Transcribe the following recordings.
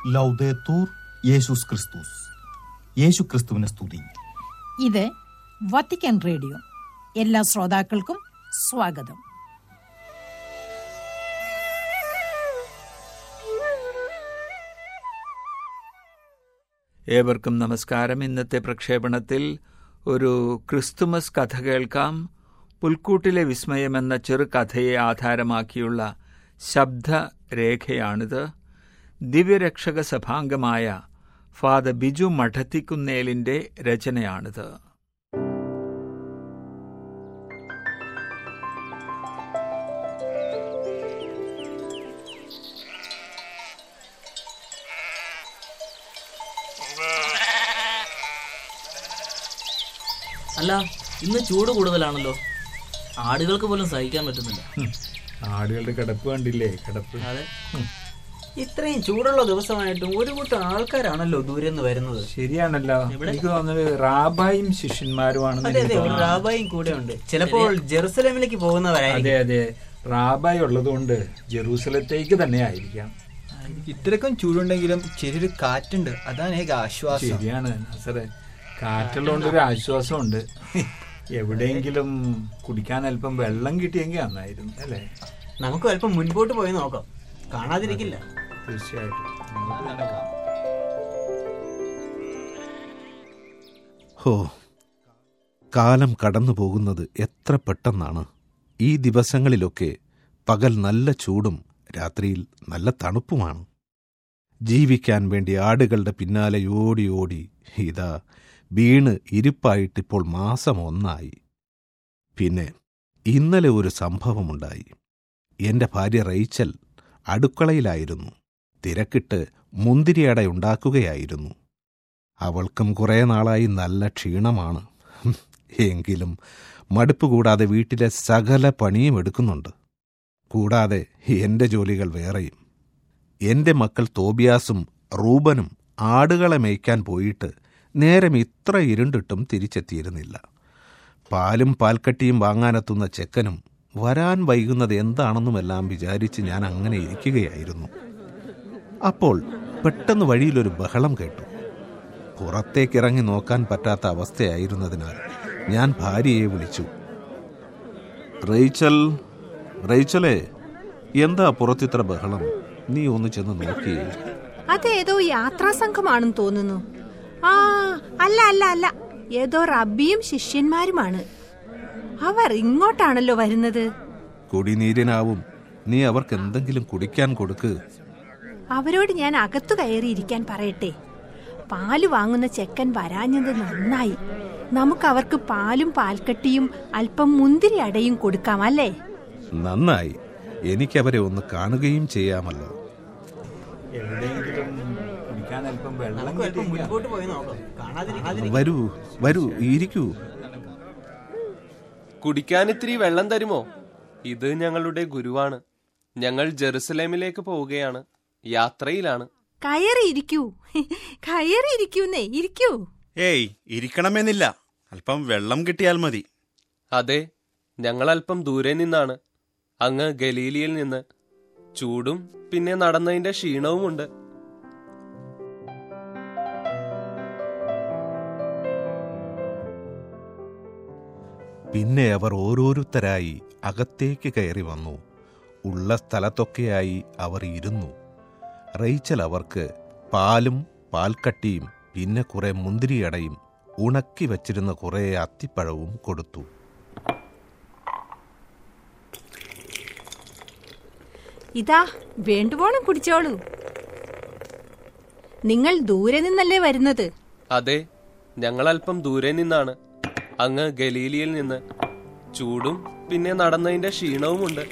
ലൗദേത്തൂർ യേശുസ് ക്രിസ്തുസ് യേശു ക്രിസ്തുവിനെ സ്തുതി ഇത് വത്തിക്കാൻ റേഡിയോ എല്ലാ ശ്രോതാക്കൾക്കും സ്വാഗതം ഏവർക്കും നമസ്കാരം ഇന്നത്തെ പ്രക്ഷേപണത്തിൽ ഒരു ക്രിസ്തുമസ് കഥ കേൾക്കാം പുൽക്കൂട്ടിലെ വിസ്മയം എന്ന ചെറുകഥയെ ആധാരമാക്കിയുള്ള ശബ്ദരേഖയാണിത് ദിവ്യരക്ഷക സഭാംഗമായ ഫാദർ ബിജു മഠത്തിക്കുന്നേലിന്റെ രചനയാണിത് അല്ല ഇന്ന് ചൂട് കൂടുതലാണല്ലോ ആടുകൾക്ക് പോലും സഹിക്കാൻ പറ്റുന്നില്ല ആടുകളുടെ കിടപ്പ് കണ്ടില്ലേ കിടപ്പ് അതെ ഇത്രയും ചൂടുള്ള ദിവസമായിട്ടും ഒരു കൂട്ടം ആൾക്കാരാണല്ലോ ദൂരെ നിന്ന് വരുന്നത് ശരിയാണല്ലോ എനിക്ക് തോന്നുന്നത് റാബായും ശിഷ്യന്മാരുമാണെന്ന് അതെ എനിക്ക് അതെ ഒരു തോന്നുന്നു. റാബായും കൂടെ ഉണ്ട് ചിലപ്പോൾ ജെറുസലേമിലേക്ക് പോകുന്നവരായിരിക്കും അതെ അതെ റാബായ് ഉള്ളതുകൊണ്ട് ജെറൂസലത്തേക്ക് തന്നെ ആയിരിക്കാം ഇത്രക്കും ചൂടുണ്ടെങ്കിലും ചെറിയൊരു കാറ്റുണ്ട് അതാണ് ഏക ആശ്വാസം ശരിയാണ് നസറെ കാറ്റുള്ളതുകൊണ്ട് ഒരു ആശ്വാസമുണ്ട് എവിടെയെങ്കിലും കുടിക്കാൻ അല്പം വെള്ളം കിട്ടിയെങ്കിൽ നന്നായിരുന്നു അല്ലേ നമുക്ക് അല്പം മുൻപോട്ട് പോയി നോക്കാം കാണാതിരിക്കില്ല തീർച്ചയായിട്ടും നമുക്ക് നടക്കാം. ഹോ കാലം കടന്നു പോകുന്നത് എത്ര പെട്ടെന്നാണ് ഈ ദിവസങ്ങളിലൊക്കെ പകൽ നല്ല ചൂടും രാത്രിയിൽ നല്ല തണുപ്പുമാണ് ജീവിക്കാൻ വേണ്ടി ആടുകളുടെ പിന്നാലെ ഓടി ഓടി ഇതാ വീണ് ഇരിപ്പായിട്ടിപ്പോൾ മാസം ഒന്നായി പിന്നെ ഇന്നലെ ഒരു സംഭവമുണ്ടായി എന്റെ ഭാര്യ റൈച്ചൽ അടുക്കളയിലായിരുന്നു തിരക്കിട്ട് മുന്തിരിയട ഉണ്ടാക്കുകയായിരുന്നു അവൾക്കും കുറേ നാളായി നല്ല ക്ഷീണമാണ് ഹും, എങ്കിലും മടുപ്പ് കൂടാതെ വീട്ടിലെ സകല പണിയും എടുക്കുന്നുണ്ട് കൂടാതെ എന്റെ ജോലികൾ വേറെയും എന്റെ മക്കൾ തോബിയാസും റൂബനും ആടുകളെ മേയ്ക്കാൻ പോയിട്ട് നേരം ഇത്ര ഇരുണ്ടിട്ടും തിരിച്ചെത്തിയിരുന്നില്ല പാലും പാൽക്കട്ടിയും വാങ്ങാനെത്തുന്ന ചെക്കനും വരാൻ വൈകുന്നത് എന്താണെന്നുമെല്ലാം വിചാരിച്ച് ഞാൻ അങ്ങനെ ഇരിക്കുകയായിരുന്നു അപ്പോൾ പെട്ടെന്ന് വഴിയിലൊരു ബഹളം കേട്ടു പുറത്തേക്കിറങ്ങി നോക്കാൻ പറ്റാത്ത അവസ്ഥയായിരുന്നതിനാൽ ഞാൻ ഭാര്യയെ വിളിച്ചു റേച്ചൽ റേച്ചലേ എന്താ പുറത്തിത്ര ബഹളം നീ ഒന്ന് ചെന്ന് നോക്കിയേ അതേതോ യാത്രാ സംഘമാണെന്ന് തോന്നുന്നു ആ അല്ല അല്ല അല്ല ഏതോ റബ്ബിയും ശിഷ്യന്മാരുമാണ് അവർ ഇങ്ങോട്ടാണല്ലോ വരുന്നത് കുടിനീരിനാവും നീ അവർക്ക് എന്തെങ്കിലും കുടിക്കാൻ കൊടുക്ക് അവരോട് ഞാൻ അകത്തു കയറിയിരിക്കാൻ പറയട്ടെ പാല് വാങ്ങുന്ന ചെക്കൻ വരാഞ്ഞത് നന്നായി നമുക്ക് അവർക്ക് പാലും പാൽക്കട്ടിയും അല്പം മുന്തിരി അടയും കൊടുക്കാം അല്ലേ നന്നായി എനിക്കവരെ ഒന്ന് കാണുകയും ചെയ്യാമല്ലോ എവിടെയെങ്കിലും കുടിക്കാൻ അല്പം വെള്ളം നമുക്ക് അല്പം കിട്ടിയെങ്കിൽ മുൻപോട്ട് പോയി നോക്കാം കാണാതിരിക്കില്ല വരൂ വരൂ ഇരിക്കൂ കുടിക്കാൻ ഇത്തിരി വെള്ളം തരുമോ ഇത് ഞങ്ങളുടെ ഗുരുവാണ് ഞങ്ങൾ ജെറുസലേമിലേക്ക് പോവുകയാണ് യാത്രയിലാണ് കയറിയിരിക്കൂ കയറിയിരിക്കൂന്നേ ഇരിക്കൂ ഏയ് ഇരിക്കണമെന്നില്ല അല്പം വെള്ളം കിട്ടിയാൽ മതി അതെ ഞങ്ങൾ അല്പം ദൂരെ നിന്നാണ് അങ്ങ് ഗലീലിയിൽ നിന്ന് ചൂടും പിന്നെ നടന്നതിന്റെ ക്ഷീണവുമുണ്ട് പിന്നെ അവർ ഓരോരുത്തരായി അകത്തേക്ക് കയറി വന്നു ഉള്ള സ്ഥലത്തൊക്കെയായി അവർ ഇരുന്നു റേച്ചൽ അവർക്ക് പാലും പാൽക്കട്ടിയും പിന്നെ കുറെ മുന്തിരിയടയും ഉണക്കി വച്ചിരുന്ന കുറെ അത്തിപ്പഴവും കൊടുത്തു ഇതാ വേണ്ടുവോണം കുടിച്ചോളൂ നിങ്ങൾ ദൂരെ നിന്നല്ലേ വരുന്നത് അതെ ഞങ്ങൾ അല്പം ദൂരെ നിന്നാണ് അങ്ങ് ഗലീലിയിൽ നിന്ന് ചൂടും പിന്നെ നടന്നതിന്റെ ക്ഷീണവുമുണ്ട്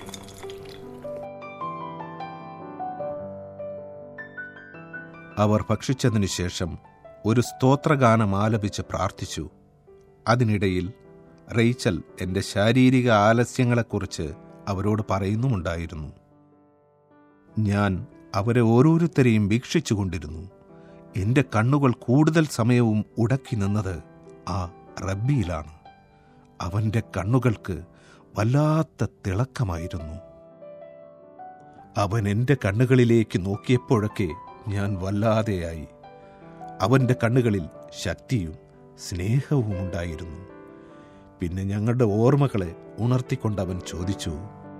അവർ ഭക്ഷിച്ചതിനു ശേഷം ഒരു സ്തോത്രഗാനം ആലപിച്ച് പ്രാർത്ഥിച്ചു അതിനിടയിൽ റെയ്ച്ചൽ എന്റെ ശാരീരിക ആലസ്യങ്ങളെക്കുറിച്ച് അവരോട് പറയുന്നുമുണ്ടായിരുന്നു ഞാൻ അവരെ ഓരോരുത്തരെയും വീക്ഷിച്ചുകൊണ്ടിരുന്നു എന്റെ കണ്ണുകൾ കൂടുതൽ സമയവും ഉടക്കി നിന്നത് ആ റബ്ബിയിലാണ് അവന്റെ കണ്ണുകൾക്ക് വല്ലാത്ത തിളക്കമായിരുന്നു അവൻ എന്റെ കണ്ണുകളിലേക്ക് നോക്കിയപ്പോഴൊക്കെ ഞാൻ വല്ലാതെയായി അവൻ്റെ കണ്ണുകളിൽ ശക്തിയും സ്നേഹവും ഉണ്ടായിരുന്നു പിന്നെ ഞങ്ങളുടെ ഓർമ്മകളെ ഉണർത്തിക്കൊണ്ടവൻ ചോദിച്ചു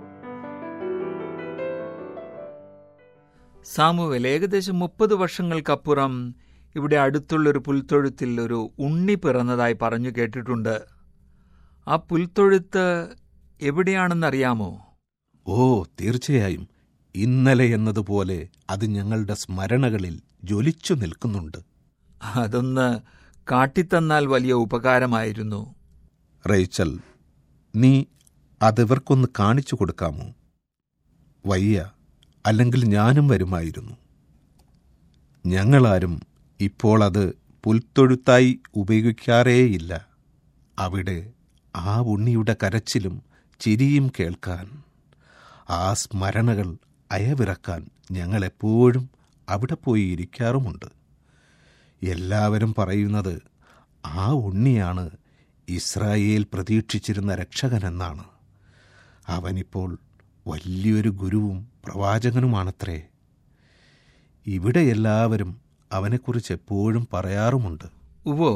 സാമുവൽ ഏകദേശം മുപ്പത് വർഷങ്ങൾക്കപ്പുറം ഇവിടെ അടുത്തുള്ളൊരു പുൽത്തൊഴുത്തിൽ ഒരു ഉണ്ണി പിറന്നതായി പറഞ്ഞു കേട്ടിട്ടുണ്ട് ആ പുൽത്തൊഴുത്ത് എവിടെയാണെന്നറിയാമോ ഓ തീർച്ചയായും ഇന്നലെ എന്നതുപോലെ അത് ഞങ്ങളുടെ സ്മരണകളിൽ ജ്വലിച്ചു നിൽക്കുന്നുണ്ട് അതൊന്ന് കാട്ടിത്തന്നാൽ വലിയ ഉപകാരമായിരുന്നു റേച്ചൽ നീ അതിവർക്കൊന്ന് കാണിച്ചു കൊടുക്കാമോ വയ്യ അല്ലെങ്കിൽ ഞാനും വരുമായിരുന്നു ഞങ്ങളാരും ഇപ്പോൾ അത് പുൽത്തൊഴുത്തായി ഉപയോഗിക്കാറേയില്ല അവിടെ ആ ഉണ്ണിയുടെ കരച്ചിലും ചിരിയും കേൾക്കാൻ ആ സ്മരണകൾ അയവിറക്കാൻ ഞങ്ങളെപ്പോഴും അവിടെ പോയി ഇരിക്കാറുമുണ്ട് എല്ലാവരും പറയുന്നത് ആ ഉണ്ണിയാണ് ഇസ്രായേൽ പ്രതീക്ഷിച്ചിരുന്ന രക്ഷകനെന്നാണ് അവനിപ്പോൾ വലിയൊരു ഗുരുവും പ്രവാചകനുമാണത്രേ ഇവിടെ എല്ലാവരും അവനെക്കുറിച്ച് എപ്പോഴും പറയാറുമുണ്ട് ഉവോ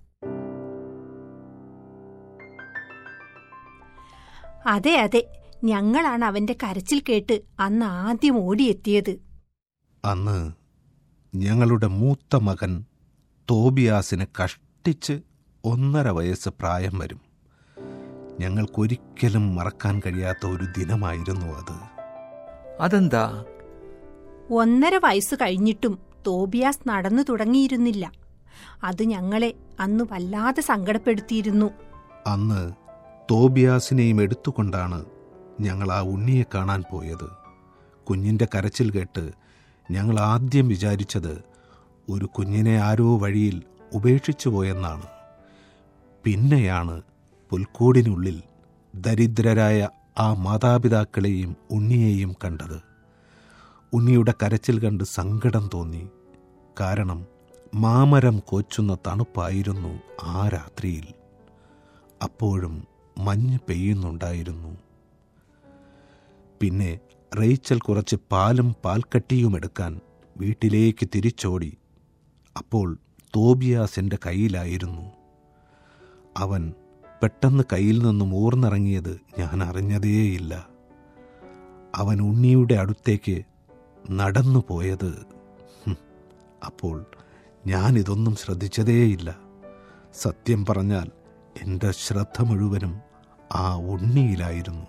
അതെ അതെ ഞങ്ങളാണ് അവന്റെ കരച്ചിൽ കേട്ട് അന്ന് ആദ്യം ഓടിയെത്തിയത് അന്ന് ഞങ്ങളുടെ മൂത്ത മകൻ തോബിയാസിന് കഷ്ടിച്ച് ഒന്നര വയസ്സ് പ്രായം വരും ഞങ്ങൾക്കൊരിക്കലും മറക്കാൻ കഴിയാത്ത ഒരു ദിനമായിരുന്നു അത് അതെന്താ ഒന്നര വയസ്സ് കഴിഞ്ഞിട്ടും തോബിയാസ് നടന്നു തുടങ്ങിയിരുന്നില്ല അത് ഞങ്ങളെ അന്ന് വല്ലാതെ സങ്കടപ്പെടുത്തിയിരുന്നു അന്ന് തോബിയാസിനെയും എടുത്തുകൊണ്ടാണ് ഞങ്ങൾ ആ ഉണ്ണിയെ കാണാൻ പോയത് കുഞ്ഞിൻ്റെ കരച്ചിൽ കേട്ട് ഞങ്ങൾ ആദ്യം വിചാരിച്ചത് ഒരു കുഞ്ഞിനെ ആരോ വഴിയിൽ ഉപേക്ഷിച്ചു പോയെന്നാണ് പിന്നെയാണ് പുൽക്കൂടിനുള്ളിൽ ദരിദ്രരായ ആ മാതാപിതാക്കളെയും ഉണ്ണിയെയും കണ്ടത് ഉണ്ണിയുടെ കരച്ചിൽ കണ്ട് സങ്കടം തോന്നി കാരണം മാമരം കോച്ചുന്ന തണുപ്പായിരുന്നു ആ രാത്രിയിൽ അപ്പോഴും മഞ്ഞ് പെയ്യുന്നുണ്ടായിരുന്നു പിന്നെ റേച്ചൽ കുറച്ച് പാലും പാൽക്കട്ടിയും എടുക്കാൻ വീട്ടിലേക്ക് തിരിച്ചോടി അപ്പോൾ തോബിയാസ് എൻ്റെ കയ്യിലായിരുന്നു അവൻ പെട്ടെന്ന് കയ്യിൽ നിന്നും ഊർന്നിറങ്ങിയത് ഞാൻ അറിഞ്ഞതേയില്ല അവൻ ഉണ്ണിയുടെ അടുത്തേക്ക് നടന്നു പോയത് ഹും, അപ്പോൾ ഞാനിതൊന്നും ശ്രദ്ധിച്ചതേയില്ല സത്യം പറഞ്ഞാൽ എൻ്റെ ശ്രദ്ധ മുഴുവനും ആ ഉണ്ണിയിലായിരുന്നു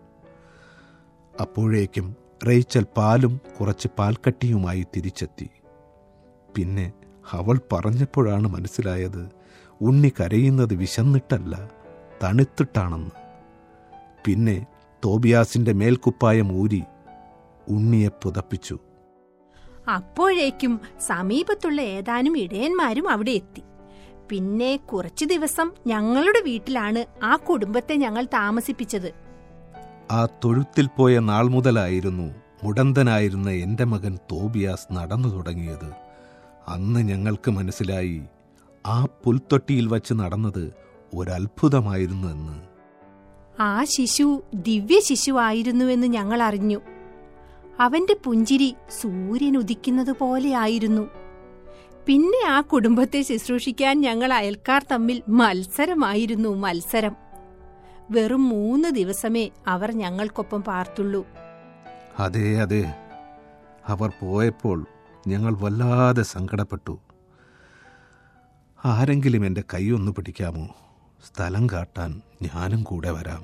അപ്പോഴേക്കും റേച്ചൽ പാലും കുറച്ച് പാൽക്കട്ടിയുമായി തിരിച്ചെത്തി പിന്നെ അവൾ പറഞ്ഞപ്പോഴാണ് മനസ്സിലായത് ഉണ്ണി കരയുന്നത് വിശന്നിട്ടല്ല തണുത്തിട്ടാണെന്ന് പിന്നെ തോബിയാസിന്റെ മേൽക്കുപ്പായം ഊരി ഉണ്ണിയെ പുതപ്പിച്ചു അപ്പോഴേക്കും സമീപത്തുള്ള ഏതാനും ഇടയന്മാരും അവിടെ എത്തി പിന്നെ കുറച്ചു ദിവസം ഞങ്ങളുടെ വീട്ടിലാണ് ആ കുടുംബത്തെ ഞങ്ങൾ താമസിപ്പിച്ചത് ആ തൊഴുത്തിൽ പോയ നാൾ മുതലായിരുന്നു മുടന്തനായിരുന്ന എൻ്റെ മകൻ തോബിയാസ് നടന്നു തുടങ്ങിയത് അന്ന് ഞങ്ങൾക്ക് മനസ്സിലായി ആ പുൽത്തൊട്ടിയിൽ വച്ച് നടന്നത് ഒരത്ഭുതമായിരുന്നു എന്ന് ആ ശിശു ദിവ്യ ശിശുവായിരുന്നുവെന്ന് ഞങ്ങൾ അറിഞ്ഞു അവന്റെ പുഞ്ചിരി സൂര്യൻ ഉദിക്കുന്നത് പോലെയായിരുന്നു പിന്നെ ആ കുടുംബത്തെ ശുശ്രൂഷിക്കാൻ ഞങ്ങൾ അയൽക്കാർ തമ്മിൽ മത്സരമായിരുന്നു മത്സരം വെറും മൂന്ന് ദിവസമേ അവർ ഞങ്ങൾക്കൊപ്പം പാർത്തുള്ളൂ അതെ അതെ അവർ പോയപ്പോൾ ഞങ്ങൾ വല്ലാതെ സങ്കടപ്പെട്ടു ആരെങ്കിലും എൻ്റെ കൈയൊന്ന് പിടിക്കാമോ സ്ഥലം കാട്ടാൻ ഞാനും കൂടെ വരാം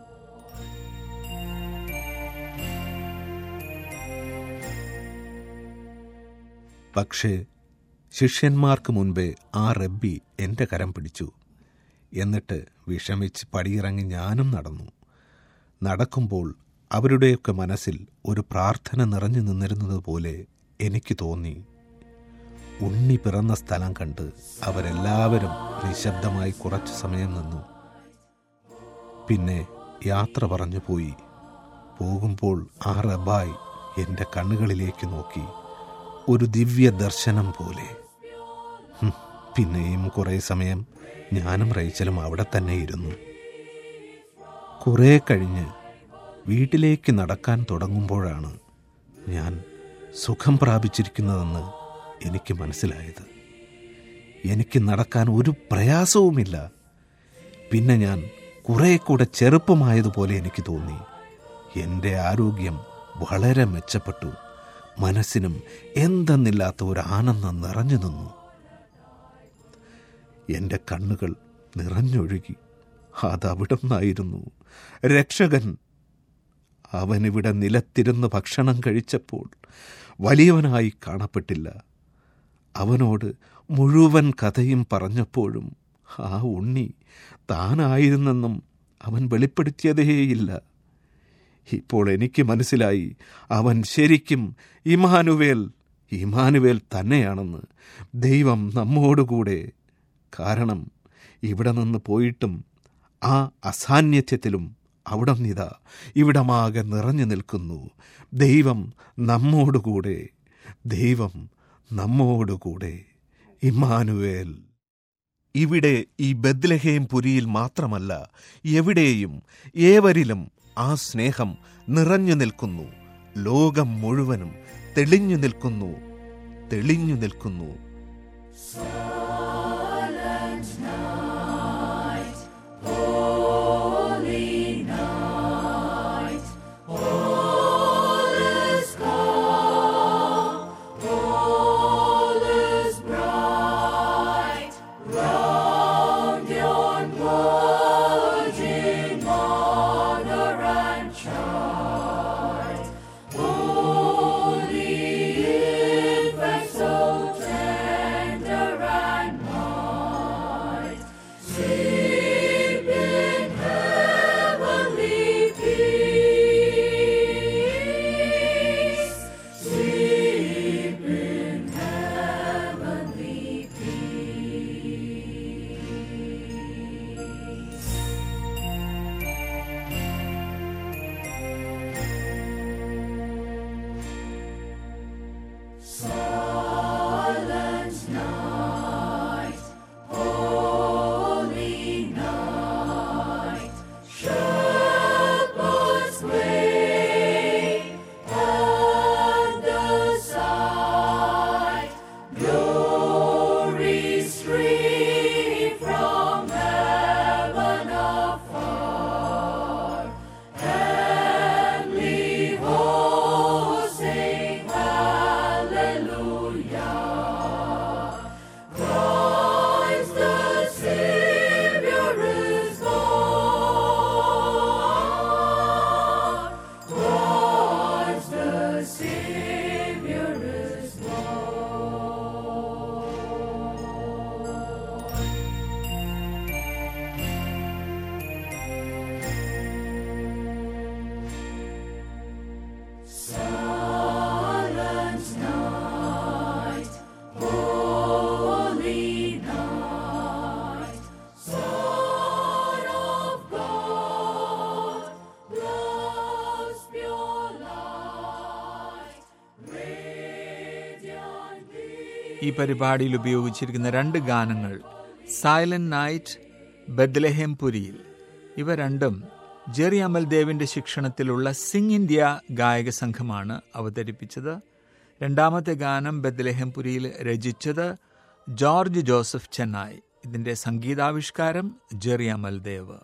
പക്ഷേ ശിഷ്യന്മാർക്ക് മുൻപേ ആ റബ്ബി എൻ്റെ കരം പിടിച്ചു എന്നിട്ട് വിഷമിച്ച് പടിയിറങ്ങി ഞാനും നടന്നു നടക്കുമ്പോൾ അവരുടെയൊക്കെ മനസ്സിൽ ഒരു പ്രാർത്ഥന നിറഞ്ഞു നിന്നിരുന്നത് പോലെ എനിക്ക് തോന്നി ഉണ്ണി പിറന്ന സ്ഥലം കണ്ട് അവരെല്ലാവരും നിശബ്ദമായി കുറച്ചു സമയം നിന്നു പിന്നെ യാത്ര പറഞ്ഞു പോയി പോകുമ്പോൾ ആ റബായ് എൻ്റെ കണ്ണുകളിലേക്ക് നോക്കി ഒരു ദിവ്യ ദർശനം പോലെ ഹും, പിന്നെയും കുറേ സമയം ഞാനും റേച്ചലും അവിടെ തന്നെ ഇരുന്നു കുറേ കഴിഞ്ഞ് വീട്ടിലേക്ക് നടക്കാൻ തുടങ്ങുമ്പോഴാണ് ഞാൻ സുഖം പ്രാപിച്ചിരിക്കുന്നതെന്ന് എനിക്ക് മനസ്സിലായത് എനിക്ക് നടക്കാൻ ഒരു പ്രയാസവുമില്ല പിന്നെ ഞാൻ കുറെ കൂടെ ചെറുപ്പമായതുപോലെ എനിക്ക് തോന്നി എൻ്റെ ആരോഗ്യം വളരെ മെച്ചപ്പെട്ടു മനസ്സിനും എന്തെന്നില്ലാത്ത ഒരു ആനന്ദം നിറഞ്ഞു നിന്നു എൻ്റെ കണ്ണുകൾ നിറഞ്ഞൊഴുകി അതവിടെ നിന്നായിരുന്നു രക്ഷകൻ അവനിവിടെ നിലത്തിരുന്ന് ഭക്ഷണം കഴിച്ചപ്പോൾ വലിയവനായി കാണപ്പെട്ടില്ല അവനോട് മുഴുവൻ കഥയും പറഞ്ഞപ്പോഴും ആ ഉണ്ണി താനായിരുന്നെന്നും അവൻ വെളിപ്പെടുത്തിയതേയില്ല ഇപ്പോൾ എനിക്ക് മനസ്സിലായി അവൻ ശരിക്കും ഇമാനുവേൽ ഇമാനുവേൽ തന്നെയാണെന്ന് ദൈവം നമ്മോടുകൂടെ കാരണം ഇവിടെ നിന്ന് പോയിട്ടും ആ അസാന്നിധ്യത്തിലും അവിടം നിതാ ഇവിടമാകെ നിറഞ്ഞു നിൽക്കുന്നു ദൈവം നമ്മോടുകൂടെ ദൈവം നമ്മോടുകൂടെ ഇമ്മാനുവേൽ ഇവിടെ ഈ ബദ്ലഹേം പുരിയിൽ മാത്രമല്ല എവിടെയും ഏവരിലും ആ സ്നേഹം നിറഞ്ഞു നിൽക്കുന്നു ലോകം മുഴുവനും തെളിഞ്ഞു നിൽക്കുന്നു തെളിഞ്ഞു നിൽക്കുന്നു ഈ പരിപാടിയിൽ ഉപയോഗിച്ചിരിക്കുന്ന രണ്ട് ഗാനങ്ങൾ സൈലന്റ് നൈറ്റ് ബദ്ലഹേം പുരിയിൽ ഇവ രണ്ടും ജെറി അമൽദേവിന്റെ ശിക്ഷണത്തിലുള്ള സിംഗ് ഇന്ത്യ ഗായക സംഘമാണ് അവതരിപ്പിച്ചത് രണ്ടാമത്തെ ഗാനം ബദ്ലഹേം പുരിയിൽ രചിച്ചത് ജോർജ് ജോസഫ് ചെന്നായ് ഇതിന്റെ സംഗീതാവിഷ്കാരം ജെറി അമൽദേവ്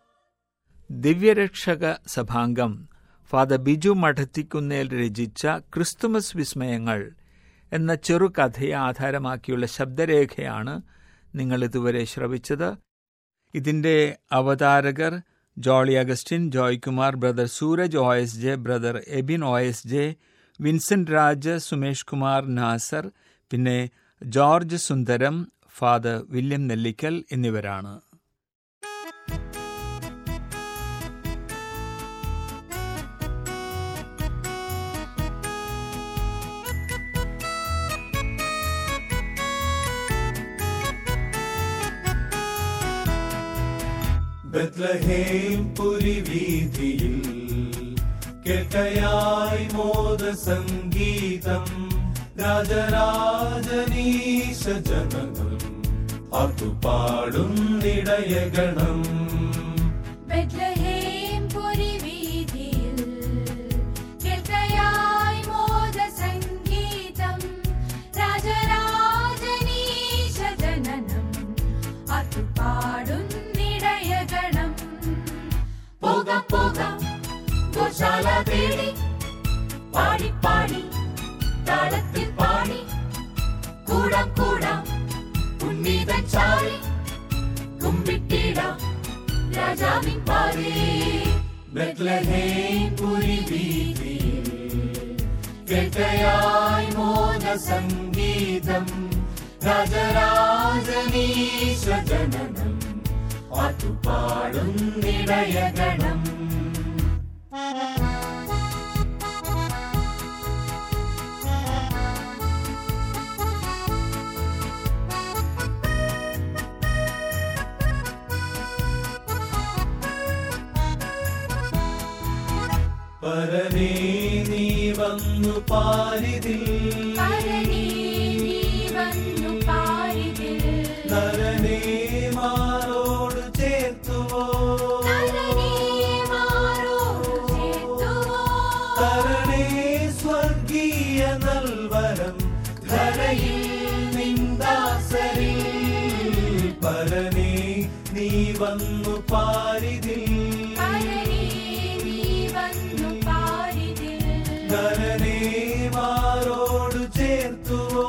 ദിവ്യരക്ഷക സഭാംഗം ഫാദർ ബിജു മഠത്തിക്കുന്നേൽ രചിച്ച ക്രിസ്തുമസ് വിസ്മയങ്ങൾ എന്ന ചെറുകഥയെ ആധാരമാക്കിയുള്ള ശബ്ദരേഖയാണ് നിങ്ങൾ ഇതുവരെ ശ്രവിച്ചത് ഇതിന്റെ അവതാരകർ Jolly Augustine Joykumar brother Sooraj O S J brother Ebin O S J Vincent Raj Sumesh Kumar Nasar പിന്നെ George Sundaram father William Nellickal എന്നിവരാണ് ബത്ലഹേം പുരി വീതിയിൽ കേട്ടയായി മോദ സംഗീതം രാജരാജനീശ ജനനം ആർത്തുപാടുന്നിടയഗണം ബത്ലഹേം പുരി വീതിയിൽ കേൾക്കയായി മോദ സംഗീതം പാടി പാടി താളത്തിൽ പാടി കൂടാം കൂടാം ഉന്നീതൻ ചാരി കുമ്പിട്ടിടാം രാജാവിൻ പാതി ബെത്ലഹേം പുരി വീതിയിൽ കേട്ടയായി മോദ സംഗീതം രാജരാജനീശ ജനനം പാട്ടുപാടുന്നിടയഗണം പരനേ നീ വന്നു പാരിതിൽ നരനേ മാറോട് ചേർത്തുവോ തരണേ സ്വർഗീയ നൽവരം ധരയിൽ നിന്ദാസരിൽ പരനേ നീ വന്നു പാരിതിൽ നരനേ മാറോട് ചേർത്തുവോ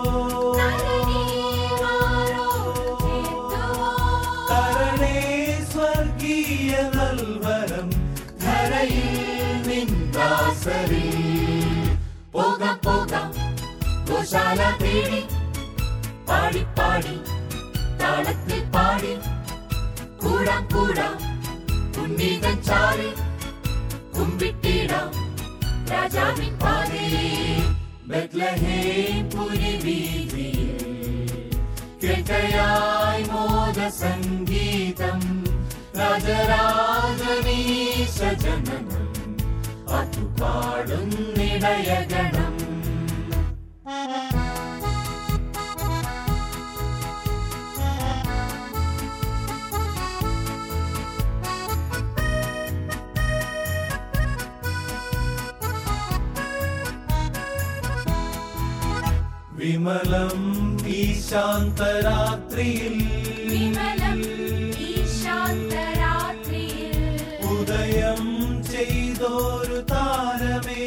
തരണേ സ്വർഗീയ നൽവരം ധരയിൽ നിന്ദാസരിൽ പോകാം പോകാം ഗോശാല തേടി പാടി പാടി താളത്തിൽ പാടി കൂടാം കൂടാം ഉന്നീതൻ ചാരി കുമ്പിട്ടിടാം രാജാവിൻ പാതി ബെത്ലഹേം പുരി വീതിയിൽ കേട്ടയായി മോദ സംഗീതം രാജരാജനീശ ജനനം പാട്ടുപാടുന്നിടയഗണം വിമലം ഈ ശാന്തരാത്രിയിൽ ഉദയം ചെയ്തോരു താരമേ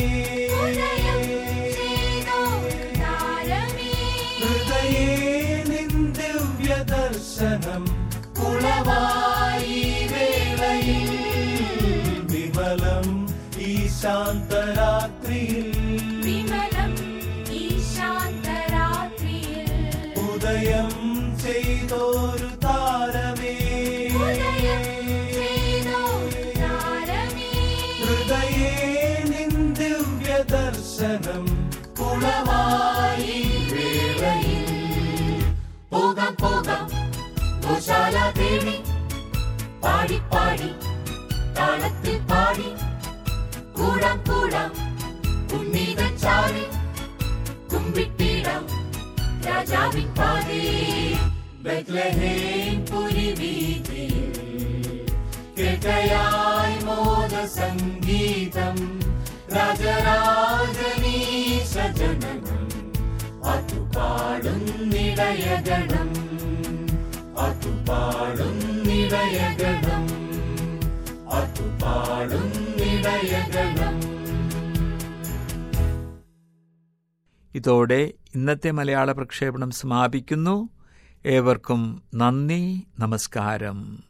ഹൃദയേ നിൻ ദിവ്യ ദർശനം കുളവായി വേളയിൽ വിമലം ഈ ശാന്തരാത്രിയിൽ ഉദയം ചെയ്തോരു താരമേ ഹൃദയേ നിൻ ദിവ്യ ദർശനം കുളവായി വേളയിൽ പോകാം പോകാം ഗോശാല തേടി പാടി പാടി താളത്തിൽ പാടി കൂടാം കൂടാം ഉന്നീതൻ ചാരി കുമ്പിട്ടിടാം രാജാവിൻ പാതി ബെത്ലഹേം പുരി വീതിയിൽ കേട്ടയായി മോദ സംഗീതം രാജരാജനീശ ജനനം പാട്ടുപാടുന്നിടയഗണം പാട്ടുപാടുന്നിടയഗണം പാട്ടുപാടുന്നിടയഗണം ഇതോടെ ഇന്നത്തെ മലയാള പ്രക്ഷേപണം സമാപിക്കുന്നു ഏവർക്കും നന്ദി നമസ്കാരം